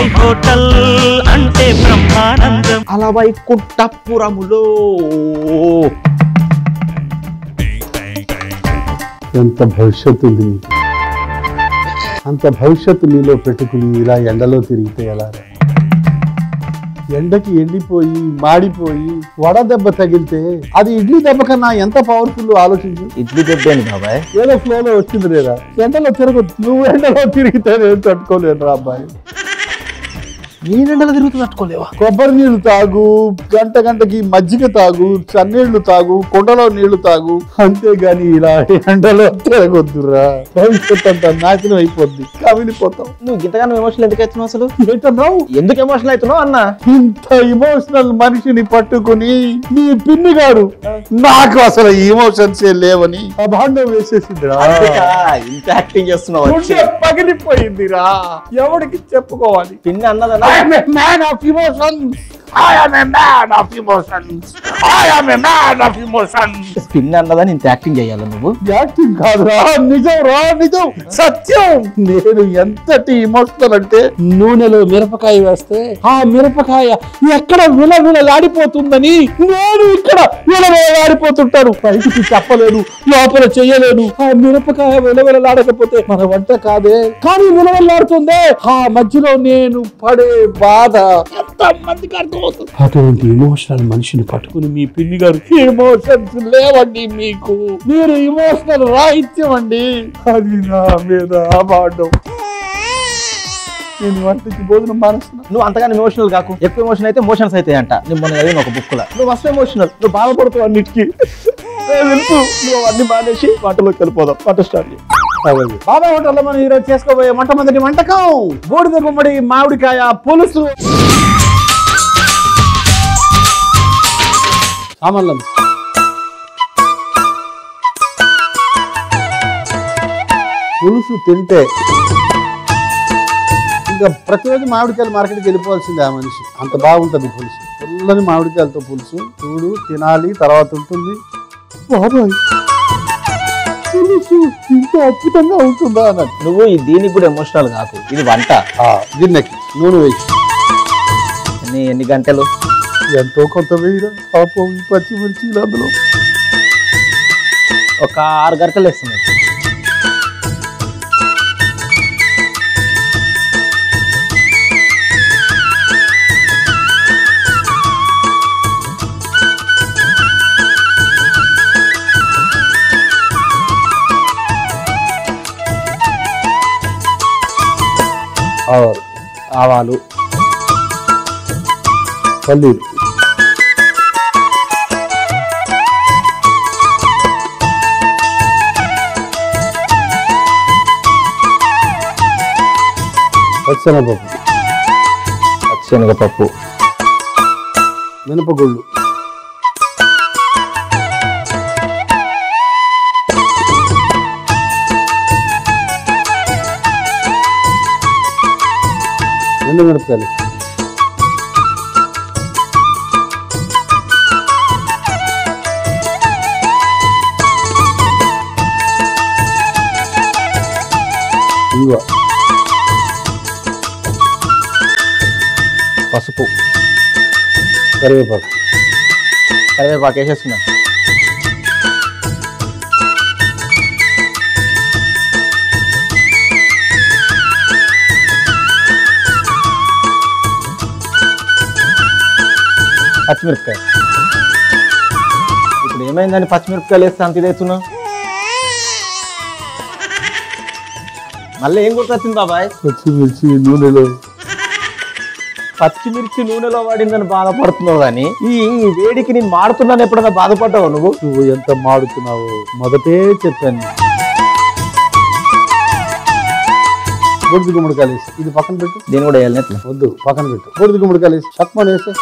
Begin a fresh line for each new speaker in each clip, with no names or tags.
అలవై hotel అంటే బ్రహ్మానందం
అలా వైకుంఠపురములో
ఎంత భవిష్యత్తు ఉంది నీకు అంత భవిష్యత్తు నీలో పెట్టుకుని ఇలా ఎండలో తిరిగితే ఎలా రా? ఎండకి ఎండిపోయి మాడిపోయి వడ దెబ్బ తగిలితే అది ఇడ్లీ దెబ్బ కన్నా ఎంత పవర్ఫుల్ ఆలోచించు
ఇడ్లీ దెబ్బేంది బాబాయ్
ఏదో ఫ్లోలో వచ్చింది లేదా ఎండలో తిరగదు నువ్వు ఎండలో తిరిగితే నేను తట్టుకోలేను రా అబ్బాయి
నేను ఎండలో తిరుగుతూ తట్టుకోలేవా
కొబ్బరి నీళ్లు తాగు గంట గంటకి మజ్జిగ తాగు చన్నీళ్లు తాగు కుండలో నీళ్లు తాగు అంతేగాని ఇలా ఎండలో తిరగొద్దురా భవిష్యత్ అంతా నాశనం అయిపోద్ది కమిలిపోతాం
నువ్వు ఇంతగానో ఎమోషనల్ ఎందుకు అవుతున్నావు అసలు
ఏంటన్నావు
ఎందుకు ఎమోషనల్ అవుతున్నావు అన్న
ఇంత ఇమోషనల్ మనిషిని పట్టుకుని నీ పిన్ని గారు నాకు అసలు ఇమోషన్స్ లేవని అభాండం వేసేసిందిరా
అందుకా ఇంత యాక్టింగ్ చేస్తున్నావు వచ్చి.
గుండె పగిలిపోయిందిరా ఎవరికి చెప్పుకోవాలి
పిన్ని అన్నదన్నా
I am a man of emotions. I am a man of emotions. I am a man of emotions.
పిన్ని అన్నదని ఇంత యాక్టింగ్ చేయాలి నువ్వు
యాక్టింగ్ కాదురా నిజం రా నిజం సత్యం నేను ఎంతటి ఇమోషనల్ అంటే నూనెలో మిరపకాయ వేస్తే ఆ మిరపకాయ ఎక్కడ విలవిలలాడిపోతుందని నేను ఇక్కడ విలవిలలాడిపోతుంటాను బయటికి చెప్పలేను లోపల చెయ్యలేను ఆ మిరపకాయ విలవిలలాడకపోతే మన వంట కాదే కానీ విలవిల్లాడుతుందే ఆ మధ్యలో నేను పడే బాధ ఎంత మందికి అర్థమవుతుంది అటువంటి ఇమోషనల్ మనిషిని పట్టుకుని మీ పిన్ని గారు ఎమోషన్స్ లేవండి మీకు మీరు ఇమోషనల్ రాహిత్యం అండి అది నా మీద అబాండం నేను వంటకి భోజనం మానేస్తున్నా
నువ్వు అంతగానే ఎమోషనల్ కాకు ఎక్కువ ఎమోషన్ అయితే మోషన్స్ అయితే అంట నేను మొన్న చదివిన ఒక బుక్ లో నువ్వు మస్తు ఎమోషనల్ నువ్వు బాధపడుతావు అన్నిటికీ నాకు తెలుసు నువ్వు అన్ని మానేసి వంటలోకి వెళ్ళిపోదాం వంట స్టార్ట్ చేయి.
అలాగే. బాబాయ్ హోటల్లో మనం ఈరోజు చేసుకోబోయే మొట్టమొదటి వంటకం బూడిద గుమ్మడి మామిడికాయ పులుసు సామాన్లు పులుసు తింటే ఇంకా ప్రతిరోజు మామిడికాయలు మార్కెట్కి వెళ్ళిపోవాల్సిందే ఆ మనిషి అంత బాగుంటుంది పులుసు పుల్లని మామిడికాయలతో పులుసు చూడు తినాలి తర్వాత ఉంటుంది బాబాయ్ పులుసు ఇంత అద్భుతంగా ఉంటుందా అన్నట్టు
నువ్వు ఈ దీనికి కూడా ఎమోషనల్ కాకు ఇది వంట
గిన్నెకి నూనె వేసి
ఎన్ని ఎన్ని గంటలు
ఎంతో కొంత వేయరా పాపం ఈ పచ్చిమిర్చి అందులో
ఒక ఆరు గంటలు వేస్తున్నాయి
ఆవాలు ఆవాలు పల్లీలు పచ్చనపప్పు
పచ్చిశనగపప్పు
మినపగుళ్ళు రెండు మిరపకాయలు ఇంగువ
పసుపు
కరివేపాకు
కరివేపాకు వేసేస్తున్నా పచ్చిమిరపకాయ ఇప్పుడు ఏమైందని పచ్చిమిరపకాయలు వేస్తే అంత ఇదేస్తున్నావు మళ్ళీ ఏం గుర్తొచ్చింది బాబాయ్
పచ్చిమిర్చి నూనెలో
పచ్చిమిర్చి నూనెలో వాడిందని బాధపడుతున్నావు కానీ ఈ ఈ వేడికి నేను మాడుతున్నాను ఎప్పుడైనా బాధపడ్డావు నువ్వు
నువ్వు ఎంత మాడుతున్నావో మొదటే చెప్పాను బొడిది గుమ్మడికాయలు వేసి ఇది పక్కన పెట్టు
దీన్ని కూడా వేయాలి ఎట్లా
వద్దు పక్కన పెట్టు బొడిది గుమ్మడికాయలు వేసి చక్కమని వేసి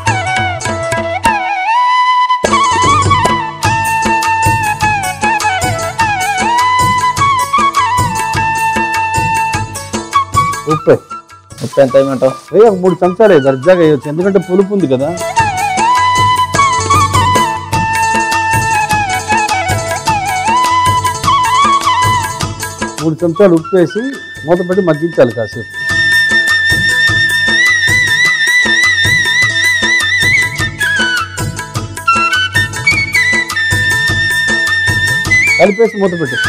ఉప్పే
ఉప్పు ఎంత ఏమంటావు
ఏ ఒక మూడు చెంచాలే దర్జాగా వేయచ్చు ఎందుకంటే పులుపు ఉంది కదా మూడు చెంచాలు ఉప్పు వేసి మూత పెట్టి మగ్గించాలి కాసేపు కలిపేసి మూత పెట్టు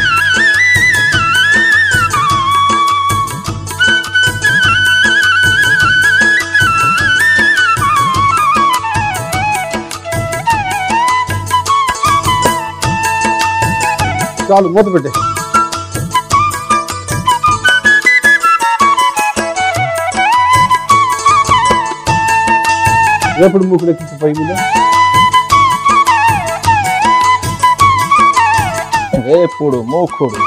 చాలు మూత పెట్టే రేపుడు మూకుడు ఎక్కించి పై మీద
వేపుడు మూకుడు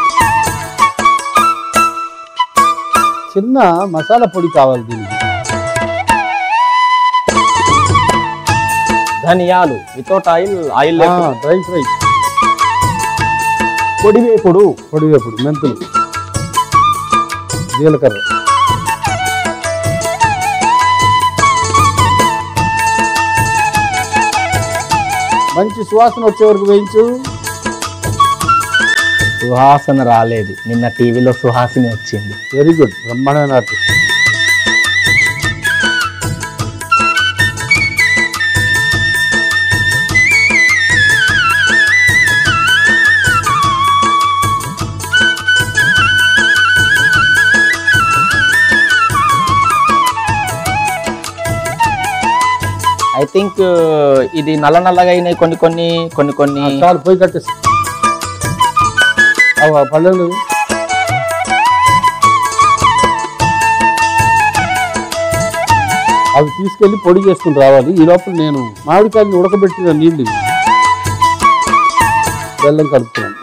చిన్న మసాలా పొడి కావాలి దీనికి
ధనియాలు without oil oil
dry fry
పొడి వేపుడు
పొడి వేపుడు మెంతులు జీలకర్ర మంచి సువాసన వచ్చే వరకు వేయించు
సుహాసన రాలేదు నిన్న టీవీలో సుహాసిని వచ్చింది
వెరీ గుడ్ బ్రహ్మాండమైన ఆర్టిస్ట్
ఐ థింక్ ఇది నల్ల నల్లగా అయినాయి కొన్ని కొన్ని కొన్ని కొన్ని
చాలు పోయి కట్టేసి అవ పల్లెలు అవి తీసుకెళ్లి పొడి చేసుకుని రావాలి ఈ లోపల నేను మామిడికాయని ఉడకబెట్టిన నీళ్ళు ఇవి. బెల్లం కలుపుతున్నాను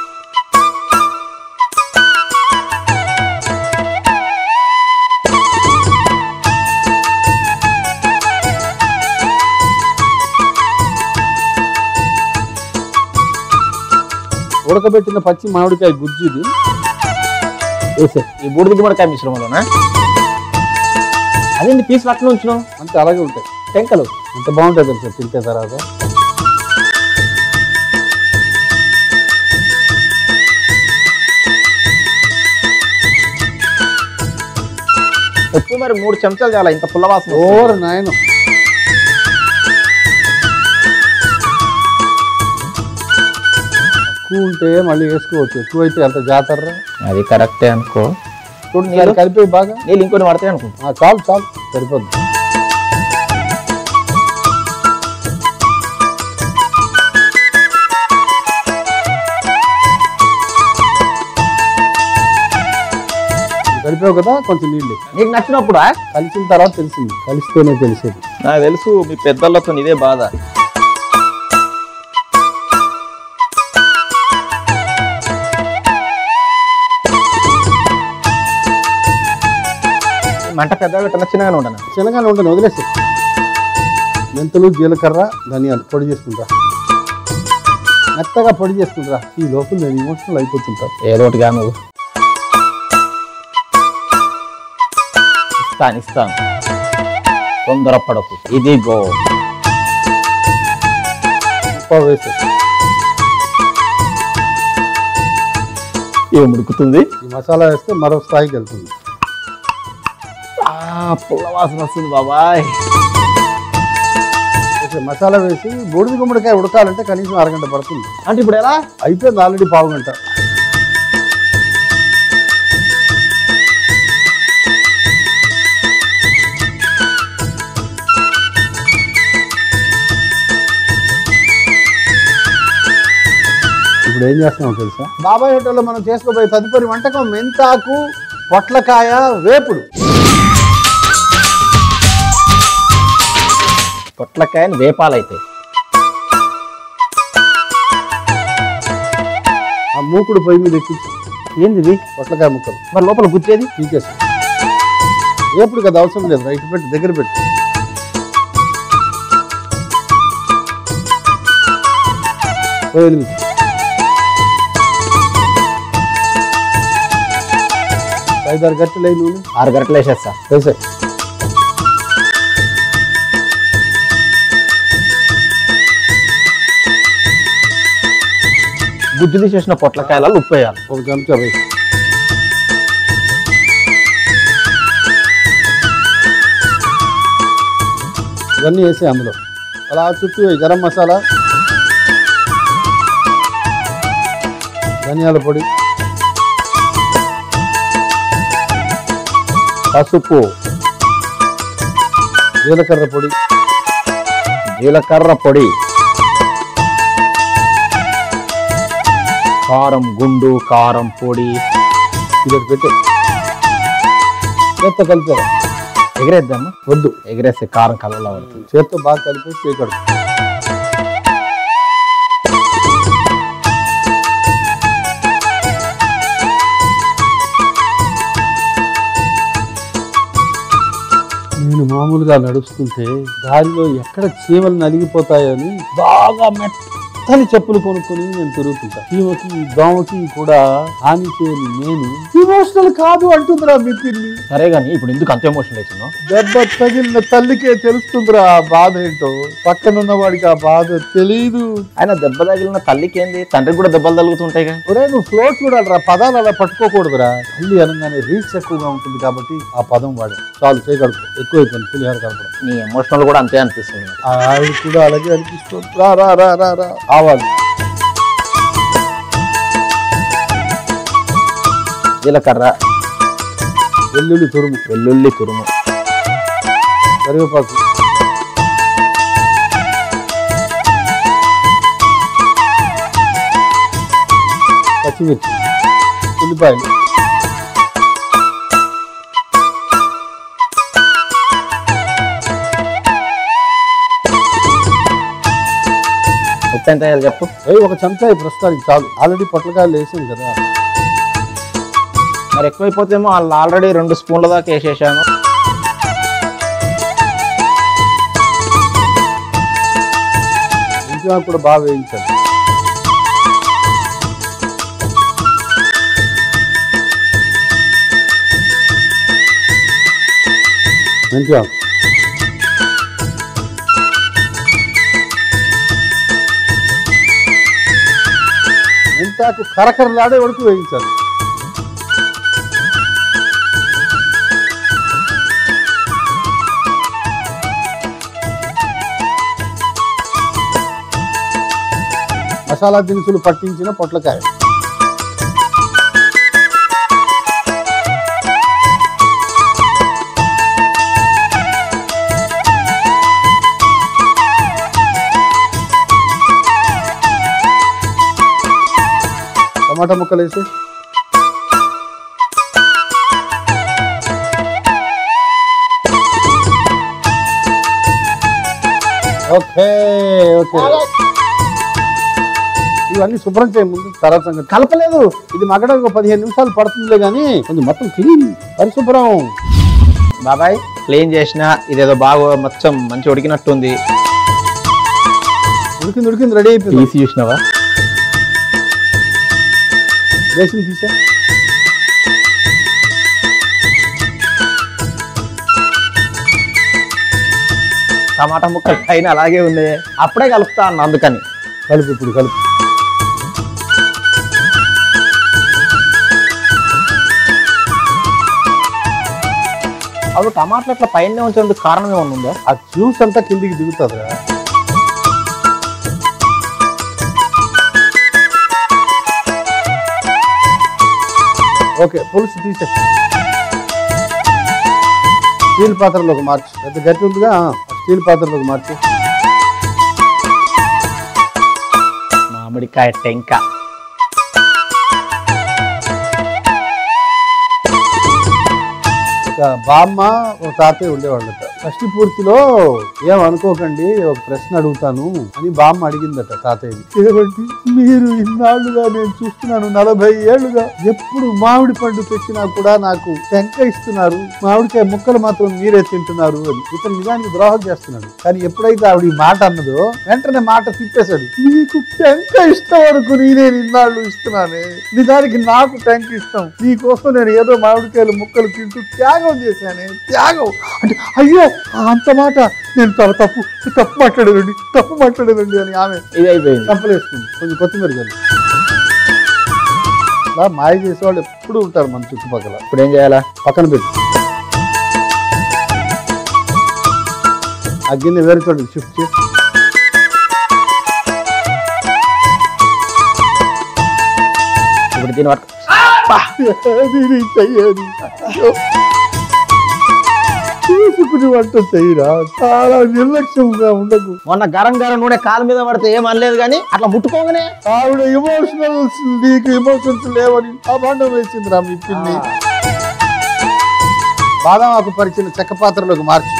ఉడకబెట్టిన పచ్చి మామిడికాయ గుజ్జు ఇది వేసే
ఈ బూడిద గుమ్మడికాయ మిశ్రమంలోనా అదేంటి పీస్ పక్కన ఉంచును
అంతే అలాగే ఉంటాయి
టెంకలు
అంత బాగుంటుంది తెలుసా తింటే తర్వాత
ఉప్పు మరి మూడు చెంచాలు చాలా ఇంత పుల్లవాసన వస్తుంది.
ఓర నాయన తక్కువ ఉంటే మళ్ళీ వేసుకోవచ్చు ఎక్కువ అయితే అంత జాతర
అది కరెక్టే అనుకో చూడు
నీళ్ళు
నీళ్ళు
కలిపి బాగా
నీళ్ళు ఇంకొని పడతాయి అనుకుంటా
ఆ, చాలు చాలు సరిపోద్ది కలిపావు కదా కొంచెం నీళ్ళు
నీకు నచ్చినప్పుడా
కలిసిన తర్వాత తెలిసింది కలిస్తేనే తెలిసేది
నాకు తెలుసు మీ పెద్దలతో ఇదే బాధ మంట పెద్దగా పెట్టిన చిన్నగానే ఉంటాను
శనగానే ఉండను వదిలేసి మెంతులు జీలకర్ర ధనియాలు పొడి చేసుకుంటా మెత్తగా పొడి చేసుకుంటా ఈ లోపల నేను ఇమోషనల్ అయిపోతుంటా
ఏదో ఒకటిగా నువ్వు ఇస్తాను ఇస్తాను తొందరపడకు ఇది గో
ఉప్పు వేసే
ఏం ఉడుకుతుంది
ఈ మసాలా వేస్తే మరో స్థాయికి వెళ్తుంది
ఆ, పుల్ల వాసన వస్తుంది బాబాయ్
వేసే మసాలా వేసి బూడిద గుమ్మడికాయ ఉడకాలంటే కనీసం అరగంట పడుతుంది
అంటే ఇప్పుడు ఎలా
అయిపోయింది ఆల్రెడీ పావు గంట ఇప్పుడు ఏం చేస్తున్నాం తెలుసా బాబాయ్ హోటల్లో మనం చేసుకోబోయే తదుపరి వంటకం మెంతాకు పొట్లకాయ వేపుడు
పొట్లకాయని వేపాలైతే
ఆ మూకుడు పొయ్యి మీద ఎక్కించి
ఏంది ఇది
పొట్లకాయ ముక్కలు
మరి లోపల గుచ్చేది
పీకేసి వేపుడు కదా అవసరం లేదు రైట్ పెట్టి దగ్గర పెట్టి పొయ్యి వెలిగించు. ఐదారు గంటలు అయి నూనె
ఆరు గంటలు వేసేస్తా
వేసే
గుజ్జు తీసేసిన పొట్లకాయలలో ఉప్పు వేయాలి
ఒక చెంచా వేసి ఇవన్నీ వేసి అందులో అలా చుట్టూ వేయి. గరం మసాలా ధనియాల పొడి
పసుపు
జీలకర్ర పొడి
జీలకర్ర పొడి కారం గుండు కారం పొడి
ఇది ఒకటి పెట్టు చేత్తో కలిపారు
ఎగిరేద్దామా
వద్దు
ఎగిరేస్తే కారం కలవలా పడుతుంది
చేత్తో బాగా కలిపేసి చేయకూడదు నేను మామూలుగా నడుస్తుంటే దారిలో ఎక్కడ చీమలు నలిగిపోతాయో అని బాగా మెత్తని చెప్పులు కొనుక్కొని నేను తిరుగుతుంటా చీమకి దోమకి కూడా హాని చేయని నేను ఇమోషనల్ కాదు అంటుందిరా మీ పిల్లి
సరే కానీ ఇప్పుడు ఎందుకు అంత ఎమోషన్ అవుతున్నావు
దెబ్బ తగిలిన తల్లికే తెలుస్తుందిరా ఆ బాధ ఏంటో పక్కనున్న వాడికి ఆ బాధ తెలియదు
ఆయన దెబ్బ తగిలిన తల్లికి ఏంది తండ్రికి కూడా దెబ్బలు తగులుతుంటాయి కదా
ఒరే నువ్వు ఫ్లో చూడాలిరా పదాలు అలా పట్టుకోకూడదురా తల్లి అనగానే రీచ్ ఎక్కువగా ఉంటుంది కాబట్టి ఆ పదం వాడు చాలు చేయగలుగు ఎక్కువైపోయింది పులిహార కలపడం
నీ ఎమోషనల్ కూడా అంతే అనిపిస్తుంది నాకు.
ఆ ఆవిడ కూడా అలాగే అనిపిస్తుంది రా రా రా రా రా ఆవాలి
జీలకర్ర
వెల్లుల్లి తురుము
వెల్లుల్లి తురుము
కరివేపాకు పచ్చిమిర్చి ఉల్లిపాయలు
ఉప్పు ఎంత వేయాలి చెప్పు
ఏయ్, ఒక చెంచా ప్రస్తుతానికి చాలు ఆల్రెడీ పొట్లకాయలు వేసాం కదా
మరి ఎక్కువైపోతేమో వాళ్ళు ఆల్రెడీ రెండు స్పూన్ల దాకా వేసేసాను
ఇంట్లో కూడా బాగా వేయించాలి మంచిగా మెంతాకు కరకరలాడే వరకు వేయించాలి మసాలా దినుసులు పట్టించిన పొట్లకాయ టమాటా ముక్కలు వేసి ఓకే ఓకే ఇవన్నీ శుభ్రం చేయ ముందు తర్వాత సంగతి కలపలేదు ఇది మగ్గడానికి ఒక పదిహేను నిమిషాలు పడుతుందిలే కానీ కొంచెం మొత్తం క్లీన్ పరిశుభ్రం
బాబాయ్ క్లీన్ చేసిన ఇదేదో బాగా మొత్తం మంచి ఉడికినట్టుంది
ఉడికింది ఉడికింది రెడీ అయిపోయింది
తీసి చూసినావా
బేసిన్ తీసా
టమాటా ముక్కలు పైన అలాగే ఉంది అప్పుడే కలుపుతా అన్న అందుకని
కలుపు ఇప్పుడు కలుపు
అప్పుడు టమాటాలు అట్లా పైన ఉంచేందుకు కారణం ఏమన్నా ఉందా
ఆ జ్యూస్ అంతా కిందికి దిగుతుంది ఓకే పులుసు తీసే స్టీల్ పాత్రలోకి మార్చు పెద్ద గట్టి ఉందిగా ఆ, స్టీల్ పాత్రలోకి మార్చు
మామిడికాయ టెంక
ఒక బామ్మ ఒక తాతయ్య ఉండేవాళ్ళట షష్టి పూర్తిలో ఏం అనుకోకండి ఒక ప్రశ్న అడుగుతాను అని బామ్మ అడిగిందట తాతయ్యని ఏమండి మీరు ఇన్నాళ్ళుగా నేను చూస్తున్నాను నలభై ఏళ్ళుగా ఎప్పుడు మామిడి పండు తెచ్చినా కూడా నాకు టెంక ఇస్తున్నారు మామిడికాయ ముక్కలు మాత్రం మీరే తింటున్నారు అని ఇతను నిజానికి ద్రోహం చేస్తున్నాడు కానీ ఎప్పుడైతే ఆవిడ ఈ మాట అన్నదో వెంటనే మాట తిప్పేశాడు నీకు టెంక ఇష్టం అనుకుని నేను ఇన్నాళ్ళు ఇస్తున్నానే నిజానికి నాకు టెంక ఇష్టం నీ కోసం నేను ఏదో మామిడికాయలు ముక్కలు తింటూ త్యాగం చేశానే త్యాగం అంటే అయ్యో అంత మాట నేను చాలా తప్పు తప్పు మాట్లాడానండి తప్పు మాట్లాడానండి అని ఆమె
ఇది అయిపోయింది
చంపలేస్తుంది కొంచెం కొత్తిమీర చల్లు ఇలా మాయ చేసేవాళ్ళు ఎప్పుడు ఉంటారు మన చుట్టుపక్కల
ఇప్పుడు ఏం చేయాలా
పక్కన పెట్టు ఆ గిన్నె వేరే చోట షిఫ్ట్ చేసి
ఇప్పుడు దీని వరకు
అది నీ చెయ్యది చూసుకుని వంట చెయ్యరా చాలా నిర్లక్ష్యంగా ఉండకు
మొన్న గరం గరం నూనె కాలు మీద పడితే ఏం అనలేదు కానీ అట్లా ముట్టుకోగానే
ఆవిడ ఎమోషనల్స్ నీకు ఎమోషన్స్ లేవని అభాండం వేసింది రా మీ పిన్ని బాదం ఆకు పరిచిన చెక్క పాత్రలోకి మార్చు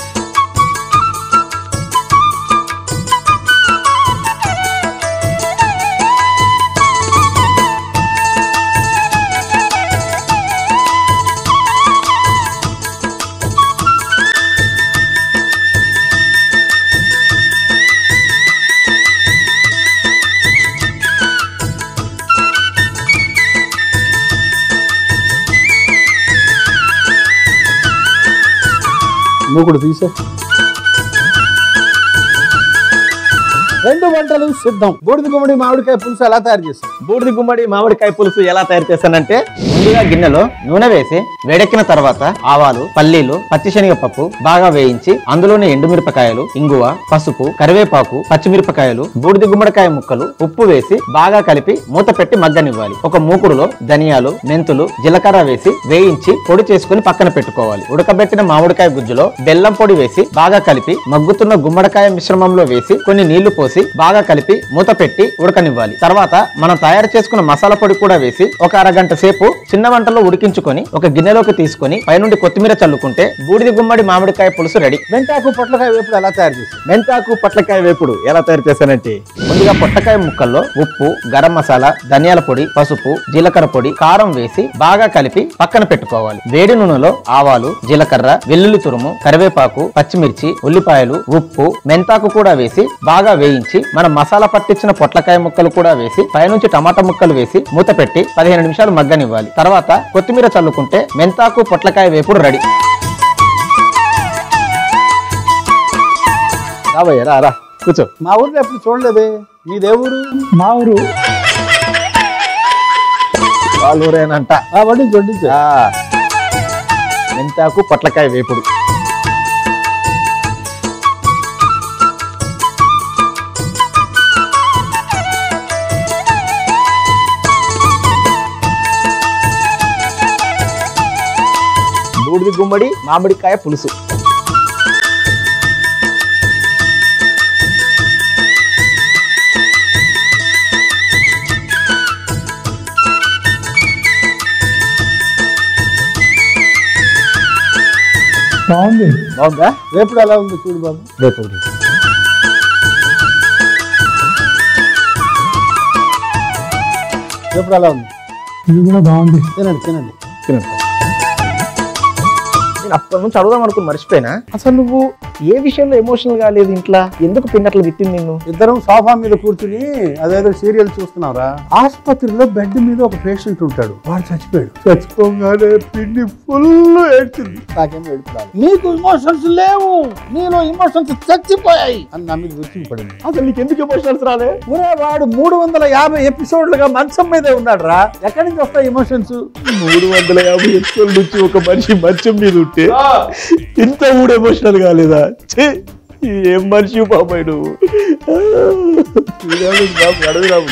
మూకుడు తీసే రెండు వంటలు సిద్ధం బూడిద గుమ్మడి మామిడికాయ పులుసు ఎలా తయారు చేస్తాం
బూడిద గుమ్మడి మామిడికాయ పులుసు ఎలా తయారు చేస్తానంటే ముందుగా గిన్నెలో నూనె వేసి వేడెక్కిన తర్వాత ఆవాలు పల్లీలు పచ్చిశనగపప్పు బాగా వేయించి అందులోనే ఎండుమిరపకాయలు ఇంగువ పసుపు కరివేపాకు పచ్చిమిరపకాయలు బూడిద గుమ్మడికాయ ముక్కలు ఉప్పు వేసి బాగా కలిపి మూత పెట్టి మగ్గనివ్వాలి ఒక మూకుడులో ధనియాలు మెంతులు జీలకర్ర వేసి వేయించి పొడి చేసుకుని పక్కన పెట్టుకోవాలి ఉడకబెట్టిన మామిడికాయ గుజ్జులో బెల్లం పొడి వేసి బాగా కలిపి మగ్గుతున్న గుమ్మడికాయ మిశ్రమంలో వేసి కొన్ని నీళ్లు పోసి బాగా కలిపి మూత పెట్టి ఉడకనివ్వాలి తర్వాత మనం తయారు చేసుకున్న మసాలా పొడి కూడా వేసి ఒక అరగంట సేపు చిన్న వంటలో ఉడికించుకొని ఒక గిన్నెలోకి తీసుకొని పైనుండి కొత్తిమీర చల్లుకుంటే బూడిద గుమ్మడి మామిడికాయ పులుసు రెడీ
మెంతాకు పొట్లకాయ వేపుడు ఎలా తయారు చేస్తాం
మెంతాకు పొట్లకాయ వేపుడు ఎలా తయారు చేశానంటే ముందుగా పొట్టకాయ ముక్కల్లో ఉప్పు గరం మసాలా ధనియాల పొడి పసుపు జీలకర్ర పొడి కారం వేసి బాగా కలిపి పక్కన పెట్టుకోవాలి వేడి నూనెలో ఆవాలు జీలకర్ర వెల్లుల్లి తురుము కరివేపాకు పచ్చిమిర్చి ఉల్లిపాయలు ఉప్పు మెంతాకు కూడా వేసి బాగా వేయించి మనం మసాలా పట్టించిన పొట్లకాయ ముక్కలు కూడా వేసి పైనుంచి టమాటా ముక్కలు వేసి మూత పెట్టి పదిహేను నిమిషాలు మగ్గనివ్వాలి తర్వాత కొత్తిమీర చల్లుకుంటే మెంతాకు పొట్లకాయ వేపుడు రెడీ రాబోయే రా రా కూర్చో
మా ఊర్లో ఎప్పుడు చూడలేదే మీదే ఊరు
మా ఊరు వాళ్ళ ఊరేనంట
ఆ వడ్డించు వడ్డించు
ఆ, మెంతాకు పొట్లకాయ వేపుడు బూడిది గుమ్మడి మామిడికాయ పులుసు
బాగుంది
బాగుందా
వేపుడు ఎలా ఉంది చూడు బాబు
వేపుడు
వేపుడు ఎలా ఉంది
ఇది కూడా బాగుంది
తినండి తినండి
తినండి నేను అప్పటి నుంచి అడుగుదాం అనుకుని మర్చిపోయినా అసలు నువ్వు ఏ విషయంలో ఎమోషనల్ కాలేదు ఇంట్లో ఎందుకు పిన్నట్లు తిట్టింది నిన్ను
ఇద్దరం సోఫా మీద కూర్చుని అదేదో సీరియల్ చూస్తున్నావురా ఆసుపత్రిలో బెడ్ మీద ఒక పేషెంట్ ఉంటాడు వాడు చచ్చిపోయాడు చచ్చిపోగానే పిండి ఫుల్ ఏడ్చింది నాకేమో ఏడుపురాలి నీకు ఇమోషన్స్ లేవు నీలో ఇమోషన్స్ చచ్చిపోయాయి అని నా మీద విరిచి పడింది
అసలు నీకు ఎందుకు ఎమోషనల్స్ రాలే
ఊరే వాడు మూడు వందల యాభై ఎపిసోడ్లుగా మంచం మీదే ఉన్నాడు రా ఎక్కడి నుంచి వస్తాయి ఇమోషన్స్
మూడు వందల యాభై ఎపిసోడ్ నుంచి ఒక మనిషి మంచం మీద ఉంటే ఇంత కూడా ఎమోషనల్ కాలేదా ఛీ, ఏం మనిషి బాబాయ్ నువ్వు శ్రీరాముడు బాబు అడవి రాముడు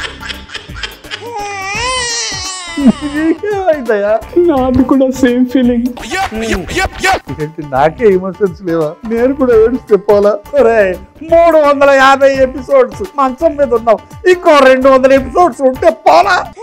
నీకేమైందయ్యా?
నాది కూడా సేమ్ ఫీలింగ్
ఏంటి నాకే ఇమోషన్స్ లేవా నేను కూడా ఏడుస్తే పోలా ఒరే మూడు వందల యాభై ఎపిసోడ్స్ మంచం మీద ఉన్నావు ఇంకో రెండు వందల ఎపిసోడ్స్ ఉంటే పోలా